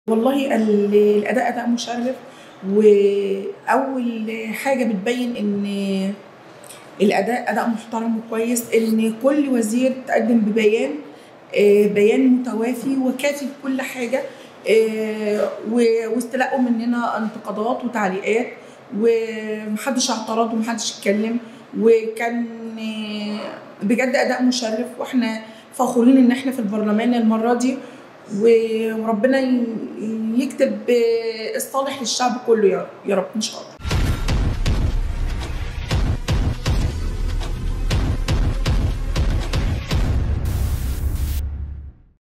والله ال- الاداء اداء مشرف واول حاجه بتبين ان الاداء اداء محترم وكويس ان كل وزير تقدم ببيان آه، بيان متوافي وكافي بكل حاجه آه، و- واستلقوا مننا انتقادات وتعليقات ومحدش اعترض ومحدش اتكلم وكان آه، بجد اداء مشرف واحنا فخورين ان احنا في البرلمان المره دي و- وربنا ي- يكتب آه، الصالح للشعب كله يا- يا رب ان شاء الله